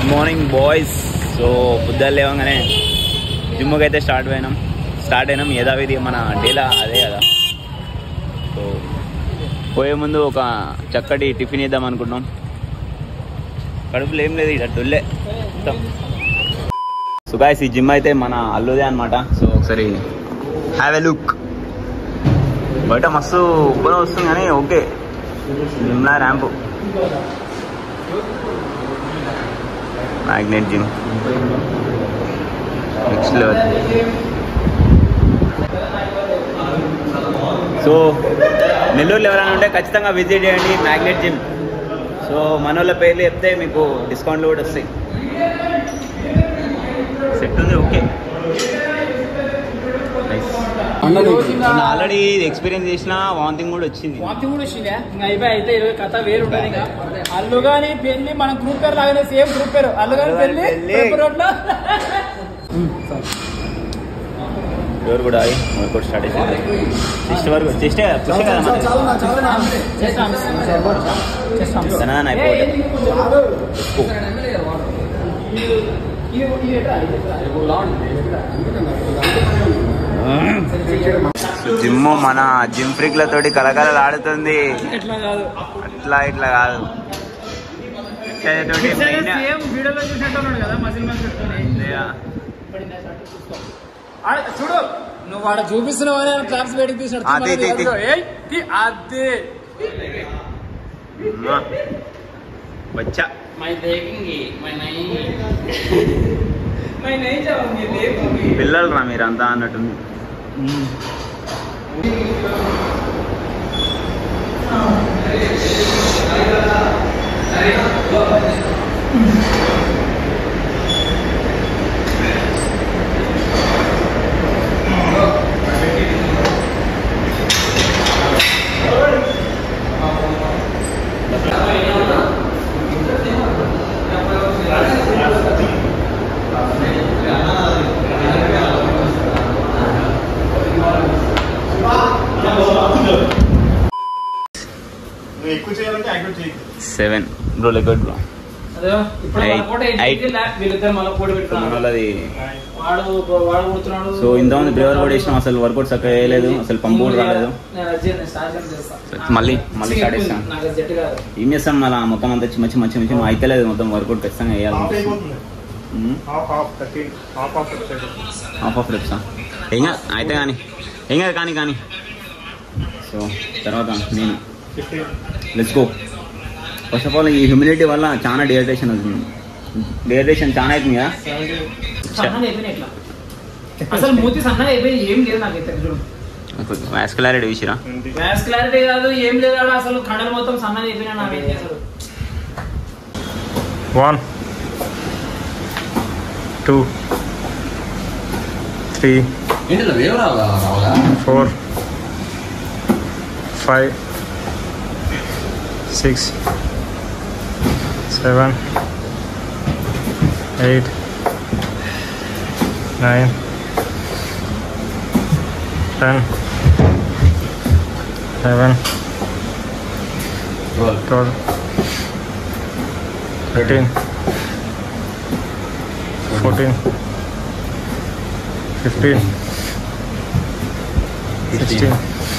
Good morning boys so పొద్దున్న లేవగానే జిమ్కి అయితే స్టార్ట్ అయినాం స్టార్ట్ అయినాం యథావిధి మన డేలా అదే కదా సో పోయే ముందు ఒక చక్కటి టిఫిన్ ఇద్దాం అనుకున్నాం కడుపులో ఏం లేదు ఇక డొల్లే మొత్తం సో గాయస్ ఈ జిమ్ అయితే మన అల్లుదే అనమాట సో ఒకసారి హ్యావ్ ఎ లుక్ బయట మస్తు ఉబ్బరం వస్తుంది కానీ ఓకే జిమ్లా ramp magnet gym next level so నెల్లూరులో ఎవరైనా ఉంటే ఖచ్చితంగా విజిట్ చేయండి మ్యాగ్నెట్ జిమ్ సో మన వాళ్ళ పేర్లు చెప్తే మీకు డిస్కౌంట్లు కూడా వస్తాయి సెట్ ఉంది ఓకే ఆల్రెడీ ఎక్స్పీరియన్స్ చేసిన వాంతింగ్ కూడా వచ్చింది వాంతి కూడా వచ్చిందా ఇంకా అయిపోయి అయితే ఇరవై కథ వేరు ఉంటుంది ఇంకా అల్లు గాని పెళ్లి మన గ్రూప్ పేరు లాగానే సేమ్ గ్రూప్ పేరు అల్లు గాని అల్లు గాని పెళ్లి పెళ్లి. రేపు రోడ్లో ఎవరు కూడా వర్కౌట్ స్టార్ట్ చేసింది నెక్స్ట్ వరకు చెస్ట్ పుష్ కదా మనది. తనదని అయిపోతే జిమ్ మన జిమ్ ఫ్రిక్లతోటి కలకలలాడుతుంది ఎట్లా కాదు అట్లా ఇట్లా కాదు ఎక్సర్సైజ్ తోటి main- సేమ్ వీడియోలో చూసినట్టు ఉన్నాడు కదా మసిల్ మసిల్ పెట్టుకొని లేదా? ఆడ చూడు నువ్వు ఆడ చూపిస్తున్నావు అని క్లాప్స్ బయటకు తీసినాడు ఆ, తీ, తీ, తీ. ఏయ్, తీ, అదే అమ్మా. వచ్చా మై దేకింగ్ మై నై మై నై చావంగి దేకింగ్ పిల్లలు రా మీరు అంతా అన్నట్టుంది నువ్వు ఎక్కువ చేయాలంటే యాక్టివ్ చేయి సెవెన్ బ్రో లెగ్ బ్రో అదే ఇప్పుడు Eight. వాళ్ళ కూడా Eight. వీళ్ళిద్దరు మళ్ళీ పోటీ మన పెట్టుకున్నారు వాళ్ళది వాడు వాడు కొడుతున్నాడు సో ఇంతమంది బ్రేవర్ కూడా వేసినాం అసలు వర్కౌట్ చక్కగా వేయలేదు అసలు పంపు కూడా రాలేదు నేను అది చేయను, నేను స్టార్ట్ చేయను చేస్తా. సో మళ్ళీ మళ్ళీ స్టార్ట్ చేస్తాం నాకు అది జట్టు కాదు ఏం చేస్తాం మళ్ళీ మొత్తం అంతా చిన్న చిన్న చిన్న చిన్న అయితలేదు మొత్తం వర్కౌట్ ఖచ్చితంగా హాఫ్ వేయాలి అయిపోతుంది half half thirteen half half side half of రెప్సా ఏం కాదు అయితే కానీ ఏం కాదు కానీ కానీ సో తర్వాత నేను fifteen let's go first of all ఈ హ్యూమిడిటీ వల్ల చాలా డిహైడ్రేషన్ అవుతుంది డిహైడ్రేషన్ చాలా అవుతుంది కదా సన్నగా అయిపోయినాయి ఇట్లా అసలు మూతి సన్నగా అయిపోయి ఏం లేదు నాకు అయితే చూడు వాస్కులారిటీ విషయరా ట్వంటీ గ్యాస్ క్లారిటీ కాదు ఏం లేదు ఆడ అసలు కండలు మొత్తం సన్నగా అయిపోయినా నాకైతే అసలు వన్ టూ త్రీ ఏంటి వేరు రావాలా four five six seven eight nine ten eleven twelve thirteen fourteen fifteen sixteen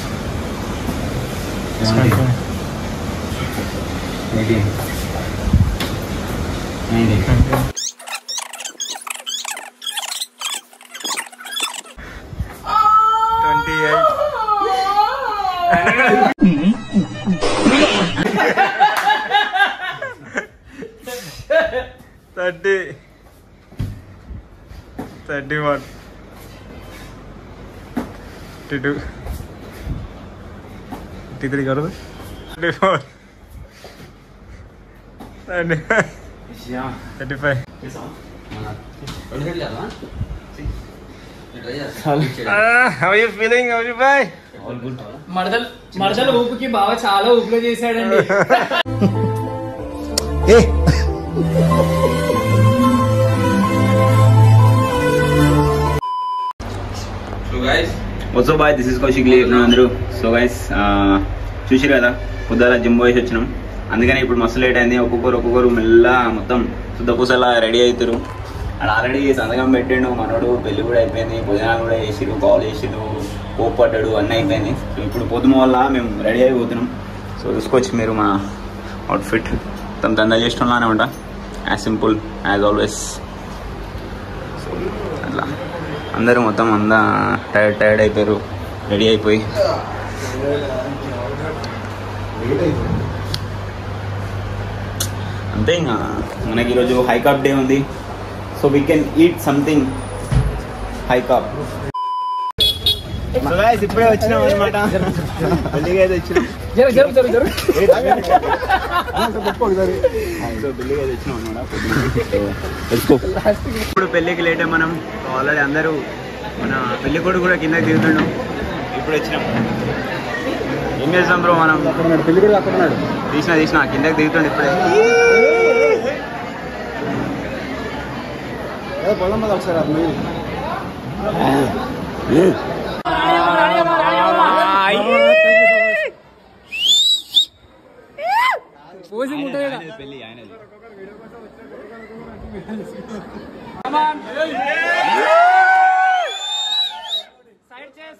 seventeen nineteen twenty eight thirty thirty one thirty two thirty three కరదు thirty four thirty thirty five how you feeling how you boy all good మరదలు మరదల ఊపుకి బాగా చాలా ఊపులో చేశాడండి so guys వచ్చో bye this is Kaushik లీ అందరూ సో గైస్ చూసిరు కదా పొద్దున జిమ్ పోయేసి వచ్చినాం అందుకని ఇప్పుడు మస్తు లేట్ అయింది ఒక్కొక్కరు ఒక్కొక్కరు మెల్ల మొత్తం శుద్ధ పూసలా రెడీ అవుతారు అక్కడ ఆల్రెడీ సంతకం పెట్టిండు మనోడు పెళ్లి కూడా అయిపోయింది భోజనాలు కూడా చేసిరు కాల్ చేసిరు పోపు పడ్డాడు అన్నీ అయిపోయింది సో ఇప్పుడు పొద్దున వల్ల మేము రెడీ అయిపోతున్నాం సో చూసుకోవచ్చు మీరు మా అవుట్ఫిట్ మొత్తం దందా చేస్తున్నానే ఉంటా as simple as always so అట్లా అందరూ మొత్తం అందా టైర్డ్ టైర్డ్ అయిపోయారు రెడీ అయిపోయి అంతే ఇంకా మనకి ఈరోజు హైకాప్ డే ఉంది so we can eat something high carb ఇప్పుడే వచ్చినాం అనమాట పెళ్ళిగా అయితే వచ్చినాం జరు జరు జరు జరు సో పెళ్ళిగా అయితే వచ్చినాం అనమాట తెలుసుకో ఇప్పుడు పెళ్ళికి లేటే మనం ఆల్రెడీ అందరూ మన పెళ్లి కొడుకు కూడా కిందకి దిగుతుండు ఇప్పుడు వచ్చినాం ఏం చేస్తాం బ్రో మనం పెళ్లి కూడా అక్కడ ఉన్నాడు తీసిన తీసిన కిందకి దిగుతుండు ఇప్పుడే ఏదో పొలం మీద ఒకసారి అది మీరు పోసి ఉంటుంది ఈడ. పెళ్ళి ఆయనది Come on. Side chest.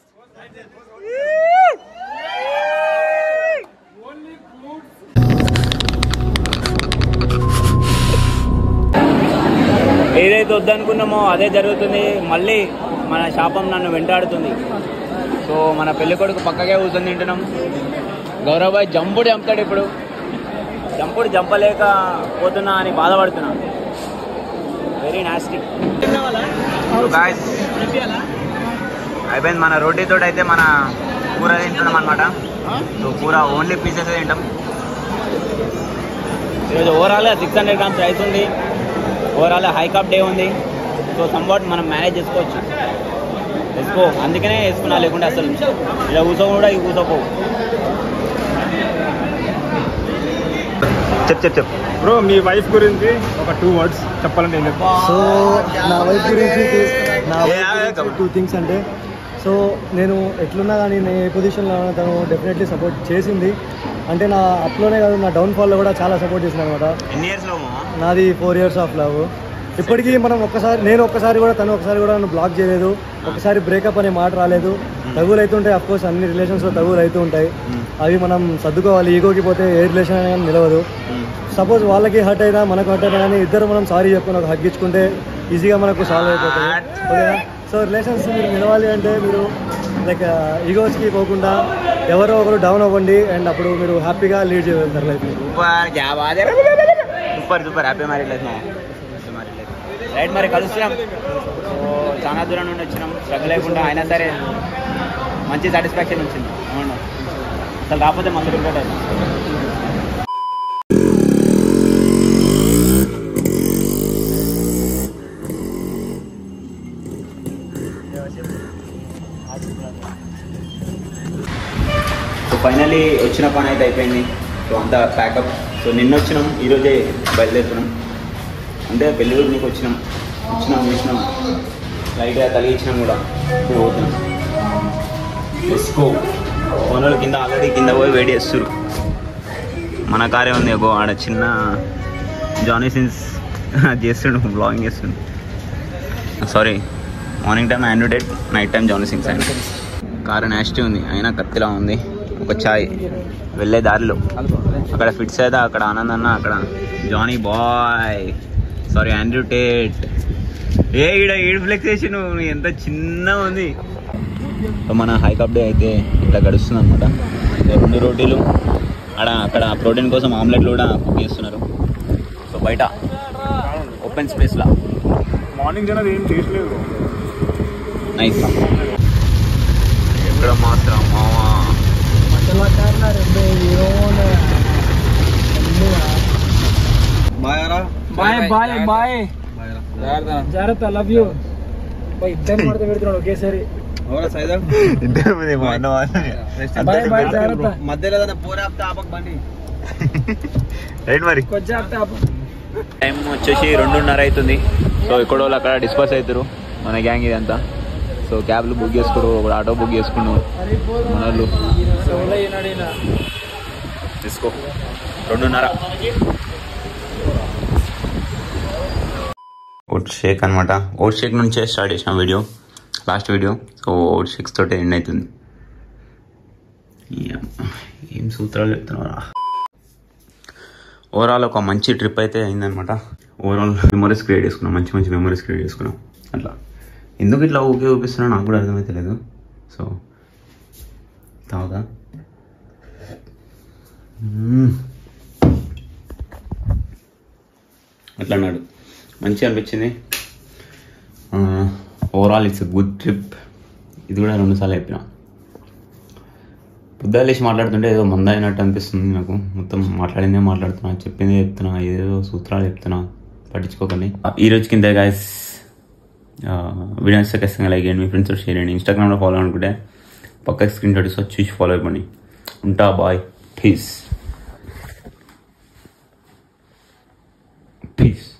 Only fruits. ఏదైతే వద్దనుకున్నామో అదే జరుగుతుంది మళ్ళీ మన శాపం నన్ను వెంటాడుతుంది సో మన పెళ్లి కొడుకు పక్కకే కూర్చొని తింటున్నాం గౌరవబాయ్ జంపుడు చంపుతాడు ఇప్పుడు జంపుడు జంపలేక పోతున్నా అని బాధపడుతున్నా వెరీ నాస్టీ అయిపోయింది మన రోటీతో అయితే మన కూర తింటున్నాం అనమాట సో కూర ఓన్లీ పీసెస్ తింటాం ఈరోజు ఓవరాల్గా సిక్స్ హండ్రెడ్ గ్రామ్స్ రైస్ ఉంది ఓవరాల్ హైకాప్ డే ఉంది సో సంవాట్ మనం మేనేజ్ చేసుకోవచ్చు వేసుకో అందుకనే వేసుకున్నా లేకుంటే అసలు ఇలా కూసో కూడా ఇవి కూసోపో చెప్ చెప్ చెప్ బ్రో మీ వైఫ్ గురించి ఒక టూ వర్డ్స్ చెప్పాలంటే ఏం చెప్తారు సో నా వైఫ్ గురించి నా ఏ, ఆగే, wife come on. Two things అంటే సో నేను ఎట్లున్నా కానీ నేను ఏ పొజిషన్లో ఉన్నా తను డెఫినెట్లీ సపోర్ట్ చేసింది అంటే నా అప్లోనే కాదు నా డౌన్ఫాల్లో కూడా చాలా సపోర్ట్ చేసింది అనమాట ఎన్ని ఇయర్స్ లో నాది ఫోర్ ఇయర్స్ ఆఫ్ లవ్ ఇప్పటికీ మనం ఒక్కసారి నేను ఒక్కసారి కూడా తను ఒకసారి కూడా నన్ను బ్లాక్ చేయలేదు ఒకసారి బ్రేకప్ అనే మాట రాలేదు తగులు అవుతుంటాయి అఫ్ కోర్స్ అన్ని రిలేషన్స్లో తగులు అవుతూ ఉంటాయి అవి మనం సర్దుకోవాలి ఈగోకి పోతే ఏ రిలేషన్ అయినా కానీ నిలవదు సపోజ్ వాళ్ళకి హర్ట్ అయినా మనకు హర్ట్ అయినా కానీ ఇద్దరు మనం సారీ చెప్పుకొని ఒక హగ్ ఇచ్చుకుంటే ఈజీగా మనకు సాల్వ్ అయిపోతుంది ఓకేనా సో రిలేషన్స్ మీరు నిలవాలి అంటే మీరు లైక్ ఈగోస్కి పోకుండా ఎవరో ఒకరు డౌన్ అవ్వండి అండ్ అప్పుడు మీరు హ్యాపీగా లీడ్ చేయగలుగుతారు లైఫ్ సూపర్ క్యా బాత్ హై super super happy marriage life right మరి కలుస్తున్నాం సో చాలా దూరం నుండి వచ్చినాం స్ట్రగుల్ లేకుండా అయినా సరే మంచి సాటిస్ఫాక్షన్ వచ్చింది అవును అసలు రాకపోతే మస్తు రిగ్రెట్ అయింది సో ఫైనలీ వచ్చిన పని అయితే అయిపోయింది సో అంతా ప్యాకప్ సో నిన్న వచ్చినాం ఈరోజే బయలుదేరుతున్నాం అంటే పెళ్లి రోజు నీకు వచ్చినాం వచ్చినాం చేసినాం లైట్గా తలిగించినాం కూడా ఇప్పుడు పోతున్నాం ఎస్కో ఫోన్ల కింద ఆల్రెడీ కింద పోయి వెయిట్ చేస్తారు మన కారే ఉంది ఒక ఆడ చిన్న జానీ సిన్స్ చేస్తుండు బ్లాగింగ్ చేస్తుండు sorry morning time Android night time Johnny Sins ఆయన కారు నాస్టీ ఉంది అయినా కత్తిలా ఉంది ఒక ఛాయ్ వెళ్ళే దారిలో అక్కడ ఫిట్స్ అయితే అక్కడ ఆనంద్ అన్న అక్కడ Johnny boy sorry Andrew Tate ఏ ఈడ ఈడ్ ఫ్లెక్స్ చేసి నువ్వు ఎంత చిన్నగా ఉంది సో మన హై కప్ డే అయితే ఇట్లా గడుస్తుంది అనమాట రెండు రోటీలు అక్కడ అక్కడ ప్రోటీన్ కోసం ఆమ్లెట్లు కూడా కుక్ చేస్తున్నారు సో బయట ఓపెన్ స్పేస్లా మార్నింగ్ జన ఏం చేయట్లేదు నైస్ ఎక్కడ మాత్రం మావా బాయ్ బాయ్ బాయ్ జాగ్రత్త లవ్ యూ ఇద్దరు మడత పెడుతున్నాడు ఒకేసారి ఇద్దరు మంది మా అన్న బాయ్ బాయ్ జాగ్రత్త మధ్యలో ఏదైనా పోరే ఆపితే ఆపక బండి రైట్ మరి కొంచెం జాగ్రత్త ఆపు. టైం వచ్చేసి రెండున్నర అవుతుంది సో ఇక్కడ వాళ్ళు అక్కడ డిస్పర్స్ అవుతారు మన గ్యాంగ్ ఇదంతా సో క్యాబ్లు బుక్ చేసుకోరు ఒక ఆటో బుక్ చేసుకున్నాం మన వాళ్ళు సోలో ఈనాడు ఈయన. తీసుకో రెండున్నర ఓట్ షేక్ అనమాట ఓట్ షేక్ నుంచే స్టార్ట్ చేసిన video last video so oat shakes తోటే ఎండ్ అవుతుంది ఏం- ఏం సూత్రాలు చెప్తున్నారా ఓవరాల్ ఒక మంచి ట్రిప్ అయితే అయిందనమాట ఓవరాల్ మెమరీస్ క్రియేట్ చేసుకున్నాం మంచి మంచి మెమరీస్ క్రియేట్ చేసుకున్నాం అట్లా ఎందుకు ఇట్లా ఊకే చూపిస్తున్నా నాకు కూడా అర్థమైతే లేదు సో తాగుదా మ్మ్. అట్లా అన్నాడు మంచిగా అనిపించింది ఓవరాల్ ఇట్స్ గుడ్ ట్రిప్ ఇది కూడా రెండుసార్లు చెప్పిన పొద్దుగా లేచి మాట్లాడుతుంటే ఏదో మంద అయినట్టు అనిపిస్తుంది నాకు మొత్తం మాట్లాడిందే మాట్లాడుతున్నా చెప్పిందే చెప్తున్నా ఏదో సూత్రాలు చెప్తున్నా పట్టించుకోకండి ఈ రోజు కింద గాయస్ వీడియో నచ్చితే ఖచ్చితంగా లైక్ చేయండి మీ ఫ్రెండ్స్ షేర్ చేయండి ఇన్స్టాగ్రామ్లో ఫాలో అనుకుంటే పక్క స్క్రీన్ షాట్ ఇస్తా చూసి ఫాలో అయిపోండి ఉంటా బాయ్ పీస్ పీస్